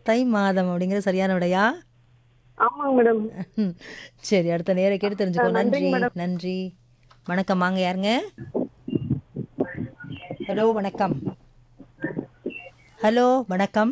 தை மாதம் அப்படிங்கிறது சரியான விடையா ஆமாங்க மேடம் ம். சரி அடுத்த நேர கேட்டு தெரிஞ்சுக்கோ ஆ, நன்றி நன்றிங்க மேடம். நன்றி வணக்கம் வாங்க யாருங்க ஹலோ வணக்கம் ஹலோ வணக்கம்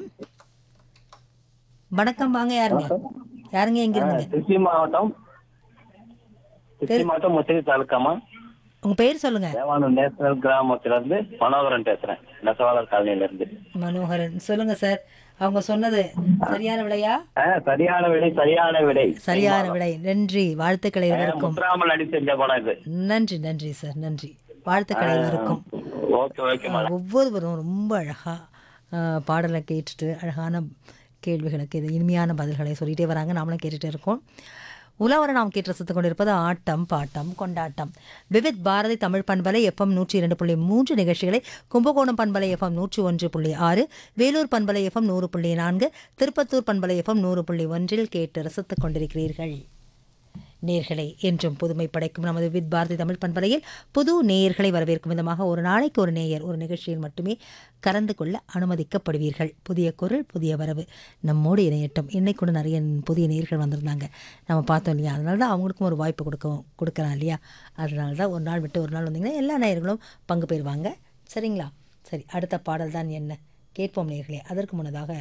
வணக்கம் வாங்க யாருங்க யாருங்க எங்க இருந்துங்க திருச்சி மாவட்டம் திருச்சி மாவட்டம் முசிறி தாலுக்காமா உங்க பேர் சொல்லுங்க தேவானூர் நேஷனல் கிராமத்துல இருந்து மனோகரன் பேசுறேன் நெசவாளர் காலனில இருந்து மனோகரன் சொல்லுங்க சார் அவங்க சொன்னது சரியான விடையா ஆ, சரியான விடை சரியான விடை சரியான விடை நன்றி வாழ்த்துக்களை ஆ, இருக்கும் முத்துராமன் அடி செஞ்ச படம் இது நன்றி நன்றி சார் நன்றி வாழ்த்துக்களை இருக்கும் ஓகே ஓகே மேடம் ஒவ்வொருவரும் ரொம்ப அழகா ஆஹ், பாடலை கேட்டுட்டு அழகான கேள்விகளுக்கு இது இனிமையான பதில்களை சொல்லிட்டே வராங்க நாமளும் கேட்டுட்டே இருக்கோம் உலவரை நாம் கேட்டு ரசித்துக் கொண்டிருப்பது ஆட்டம் பாட்டம் கொண்டாட்டம் விவித் பாரதி தமிழ் பண்பலை எஃப்எம் நூற்றி இரண்டு புள்ளி மூன்று நிகழ்ச்சிகளை கும்பகோணம் பண்பலை எஃப்எம் நூற்றி ஒன்று புள்ளி ஆறு வேலூர் பண்பலை எஃப்எம் நூறு புள்ளி நான்கு திருப்பத்தூர் பண்பலை எஃப்எம் நூறு புள்ளி ஒன்றில் கேட்டு ரசித்துக் கொண்டிருக்கிறீர்கள் நேர்களை என்றும் புதுமை படைக்கும் நமது வித் பாரதி தமிழ் பண்பலையில் புது நேயர்களை வரவேற்கும் விதமாக ஒரு நாளைக்கு ஒரு நேயர் ஒரு நிகழ்ச்சியில் மட்டுமே கலந்து கொள்ள அனுமதிக்கப்படுவீர்கள் புதிய குரல் புதிய வரவு நம்மோடு இணையட்டும் இன்னைக்கு கூட நிறைய புதிய நேயர்கள் வந்திருந்தாங்க நம்ம பார்த்தோம் இல்லையா அதனால தான் அவங்களுக்கும் ஒரு வாய்ப்பு கொடுக்க கொடுக்கலாம் இல்லையா அதனால தான் ஒரு நாள் விட்டு ஒரு நாள் வந்தீங்கன்னா எல்லா நேயர்களும் பங்கு பெறுவாங்க சரிங்களா சரி அடுத்த பாடல் தான் என்ன கேட்போம் நேயர்களே அதற்கு முன்னதாக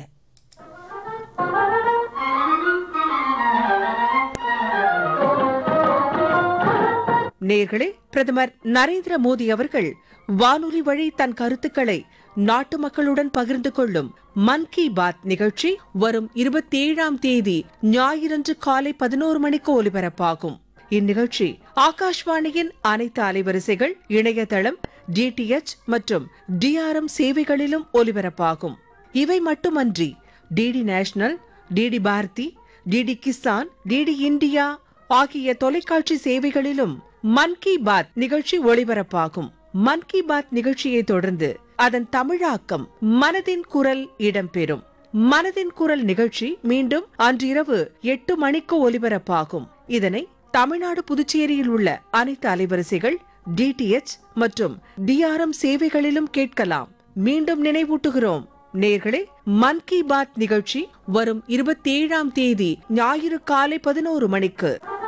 நேர்களே பிரதமர் நரேந்திர மோடி அவர்கள் வானொலி வழி தன் கருத்துக்களை நாட்டு மக்களுடன் பகிர்ந்து கொள்ளும் மன் கி பாத் நிகழ்ச்சி வரும் இருபத்தி ஏழாம் தேதி ஞாயிறன்று காலை பதினோரு மணிக்கு ஒலிபரப்பாகும் இந்நிகழ்ச்சி ஆகாஷ்வாணியின் அனைத்து அலைவரிசைகள் இணையதளம் டிடிஎச் மற்றும் டிஆர்எம் சேவைகளிலும் ஒலிபரப்பாகும் இவை மட்டுமன்றி DD national DD Bharati DD Kisan DD India ஆகிய தொலைக்காட்சி சேவைகளிலும் மன் கி பாத் நிகழ்ச்சி ஒளிபரப்பாகும் மன் கி பாத் நிகழ்ச்சியை தொடர்ந்து அதன் தமிழாக்கம் மனதின் குரல் இடம்பெறும் மனதின் குரல் நிகழ்ச்சி மீண்டும் அன்றிரவு எட்டு மணிக்கு ஒலிபரப்பாகும் இதனை தமிழ்நாடு புதுச்சேரியில் உள்ள அனைத்து அலைவரிசைகள் டிடிஎச் மற்றும் டிஆர்எம் சேவைகளிலும் கேட்கலாம் மீண்டும் நினைவூட்டுகிறோம் நேர்களே மன் கி பாத் நிகழ்ச்சி வரும் இருபத்தி ஏழாம் தேதி ஞாயிறு காலை பதினோரு மணிக்கு